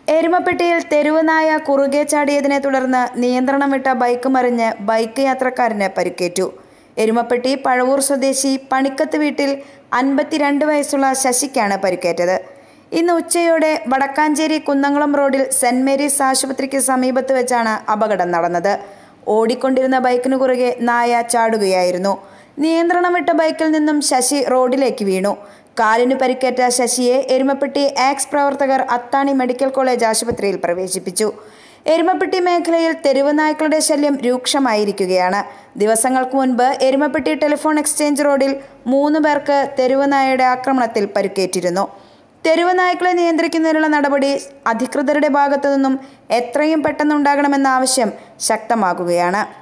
എരുമപ്പെട്ടിയിൽ തെരുവ് നായ കുറുകെ ചാടിയതിനെ തുടർന്ന് നിയന്ത്രണം വിട്ട ബൈക്ക് മറിഞ്ഞ് ബൈക്ക് യാത്രക്കാരന് പരിക്കേറ്റു എരുമപ്പെട്ടി പഴവൂർ സ്വദേശി പണിക്കത്ത് വീട്ടിൽ അൻപത്തിരണ്ട് വയസ്സുള്ള ശശിക്കാണ് പരിക്കേറ്റത് ഇന്ന് ഉച്ചയോടെ വടക്കാഞ്ചേരി കുന്നംകുളം റോഡിൽ സെന്റ് മേരീസ് ആശുപത്രിക്ക് സമീപത്ത് വെച്ചാണ് അപകടം നടന്നത് ഓടിക്കൊണ്ടിരുന്ന ബൈക്കിനു കുറുകെ നായ ചാടുകയായിരുന്നു നിയന്ത്രണം വിട്ട ബൈക്കിൽ നിന്നും ശശി റോഡിലേക്ക് വീണു കാലിന് പരിക്കേറ്റ ശശിയെ എരുമപ്പെട്ടി ആക്സ് പ്രവർത്തകർ അത്താണി മെഡിക്കൽ കോളേജ് ആശുപത്രിയിൽ പ്രവേശിപ്പിച്ചു എരുമപ്പെട്ടി മേഖലയിൽ തെരുവ് നായ്ക്കളുടെ ശല്യം രൂക്ഷമായിരിക്കുകയാണ് ദിവസങ്ങൾക്ക് മുൻപ് എരുമപ്പെട്ടി ടെലിഫോൺ എക്സ്ചേഞ്ച് റോഡിൽ മൂന്ന് പേർക്ക് തെരുവ് നായയുടെ ആക്രമണത്തിൽ പരിക്കേറ്റിരുന്നു തെരുവ് നായ്ക്കളെ നിയന്ത്രിക്കുന്നതിനുള്ള നടപടി അധികൃതരുടെ ഭാഗത്തു നിന്നും എത്രയും പെട്ടെന്നുണ്ടാകണമെന്ന ആവശ്യം ശക്തമാകുകയാണ്